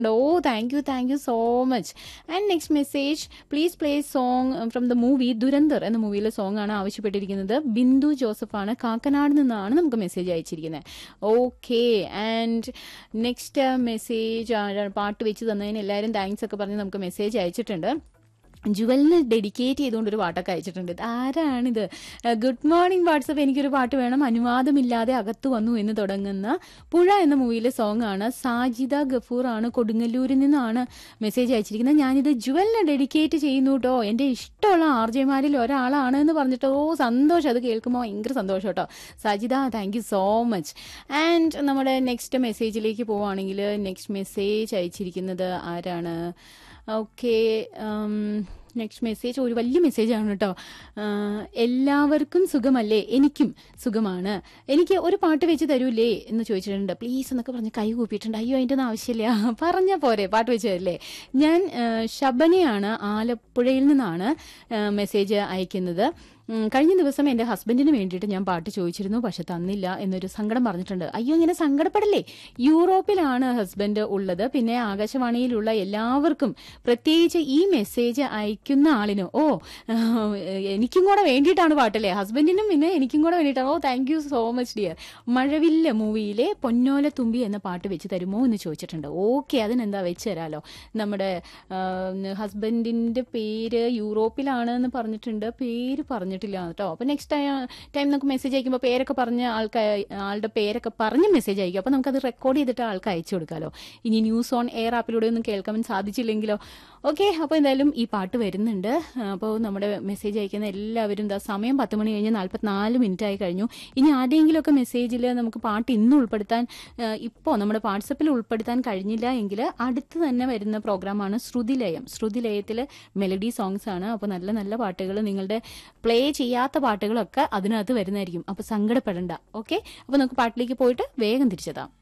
Oh, thank you, thank you so much. And next message, please play song from the movie Dhurandhar എന്ന മൂവിയിലെ song ആണ് ആവശ്യപ്പെട്ടിരിക്കുന്നത് ബിന്ദു ജോസഫാണ് കാക്കനാട് നിന്നാണ് നമുക്ക് മെസ്സേജ് അയച്ചിരിക്കുന്നത് ഓക്കെ ആൻഡ് നെക്സ്റ്റ് മെസ്സേജ് പാട്ട് വെച്ച് തന്നതിന് എല്ലാവരും താങ്ക്സ് ഒക്കെ പറഞ്ഞ് നമുക്ക് മെസ്സേജ് അയച്ചിട്ടുണ്ട് ജുവലിന് ഡെഡിക്കേറ്റ് ചെയ്തുകൊണ്ട് ഒരു പാട്ടൊക്കെ അയച്ചിട്ടുണ്ട് ഇത് ആരാണിത് ഗുഡ് മോർണിംഗ് വാട്സപ്പ് എനിക്കൊരു പാട്ട് വേണം അനുവാദമില്ലാതെ അകത്തു വന്നു എന്ന് തുടങ്ങുന്ന പുഴ എന്ന മൂവിയിലെ സോങ് ആണ് സാജിദ ഗഫൂർ ആണ് കൊടുങ്ങല്ലൂരിൽ നിന്നാണ് മെസ്സേജ് അയച്ചിരിക്കുന്നത് ഞാനിത് ജുവലിന് ഡെഡിക്കേറ്റ് ചെയ്യുന്നു കേട്ടോ എൻ്റെ ഇഷ്ടമുള്ള ആർജയമാരിൽ ഒരാളാണ് എന്ന് പറഞ്ഞിട്ട് ഓ സന്തോഷം അത് കേൾക്കുമ്പോൾ ഭയങ്കര സന്തോഷം കേട്ടോ Sajida thank you so much and നമ്മുടെ നെക്സ്റ്റ് മെസ്സേജിലേക്ക് പോവുകയാണെങ്കിൽ നെക്സ്റ്റ് മെസ്സേജ് അയച്ചിരിക്കുന്നത് ആരാണ് ഓക്കെ നെക്സ്റ്റ് മെസ്സേജ് ഒരു വലിയ മെസ്സേജാണ് കേട്ടോ ആ, എല്ലാവർക്കും സുഖമല്ലേ എനിക്കും സുഖമാണ് എനിക്ക് ഒരു പാട്ട് വെച്ച് തരൂലേ എന്ന് ചോദിച്ചിട്ടുണ്ട് പ്ലീസ് എന്നൊക്കെ പറഞ്ഞ് കൈ കൂപ്പിയിട്ടുണ്ട് അയ്യോ അതിൻ്റെ ഒന്നും ആവശ്യമില്ല പറഞ്ഞാൽ പോരെ പാട്ട് വെച്ച് തരില്ലേ ഞാൻ ആ, ശബനയാണ് ആലപ്പുഴയിൽ നിന്നാണ് ആ, മെസ്സേജ് അയക്കുന്നത് ഉം, കഴിഞ്ഞ ദിവസം എൻ്റെ ഹസ്ബൻഡിന് വേണ്ടിയിട്ട് ഞാൻ പാട്ട് ചോദിച്ചിരുന്നു പക്ഷെ തന്നില്ല എന്നൊരു സങ്കടം പറഞ്ഞിട്ടുണ്ട് അയ്യോ ഇങ്ങനെ സങ്കടപ്പെടല്ലേ യൂറോപ്പിലാണ് ഹസ്ബൻഡ് ഉള്ളത് പിന്നെ ആകാശവാണിയിലുള്ള എല്ലാവർക്കും പ്രത്യേകിച്ച് ഈ മെസ്സേജ് അയക്കുന്ന ആളിന് ഓ ആ, എനിക്കും കൂടെ വേണ്ടിയിട്ടാണ് പാട്ടല്ലേ ഹസ്ബൻഡിനും പിന്നെ എനിക്കും കൂടെ വേണ്ടിയിട്ടാണ് oh thank you so much dear മഴവില്ല മൂവിയിലെ പൊന്നോല തുമ്പി എന്ന പാട്ട് വെച്ച് തരുമോ എന്ന് ചോദിച്ചിട്ടുണ്ട് ഓക്കെ അതിനെന്താ വെച്ച് തരാലോ നമ്മുടെ ഹസ്ബൻഡിന്റെ പേര് യൂറോപ്പിലാണ് എന്ന് പറഞ്ഞിട്ടുണ്ട് പേര് പറഞ്ഞിട്ടില്ല കേട്ടോ അപ്പൊ നെക്സ്റ്റ് ടൈം നമുക്ക് മെസ്സേജ് അയക്കുമ്പോൾ പേരൊക്കെ പറഞ്ഞ് ആൾക്ക് ആളുടെ പേരൊക്കെ പറഞ്ഞ് മെസ്സേജ് അയക്കും അപ്പൊ നമുക്കത് റെക്കോർഡ് ചെയ്തിട്ട് ആൾക്ക് അയച്ചു കൊടുക്കാലോ ഇനി ന്യൂസ് ഓൺ എയർ ആപ്പിലൂടെ ഒന്നും കേൾക്കാൻ സാധിച്ചില്ലെങ്കിലോ ഓക്കെ അപ്പോൾ എന്തായാലും ഈ പാട്ട് വരുന്നുണ്ട് അപ്പോൾ നമ്മുടെ മെസ്സേജ് അയക്കുന്ന എല്ലാവരും എന്താ സമയം പത്ത് മണി കഴിഞ്ഞ് നാൽപ്പത്തിനാല് മിനിറ്റ് ആയി കഴിഞ്ഞു ഇനി ആരുടെയെങ്കിലുമൊക്കെ മെസ്സേജിൽ നമുക്ക് പാട്ട് ഇന്ന് ഉൾപ്പെടുത്താൻ ഇപ്പോൾ നമ്മുടെ വാട്സപ്പിൽ ഉൾപ്പെടുത്താൻ കഴിഞ്ഞില്ല എങ്കിൽ അടുത്ത് തന്നെ വരുന്ന പ്രോഗ്രാമാണ് ശ്രുതിലയം ശ്രുതിലയത്തിൽ മെലഡി സോങ്സ് ആണ് അപ്പോൾ നല്ല നല്ല പാട്ടുകൾ നിങ്ങളുടെ പ്ലേ ചെയ്യാത്ത പാട്ടുകളൊക്കെ അതിനകത്ത് വരുന്നതായിരിക്കും അപ്പോൾ സങ്കടപ്പെടണ്ട ഓക്കെ അപ്പോൾ നമുക്ക് പാട്ടിലേക്ക് പോയിട്ട് വേഗം തിരിച്ചെത്താം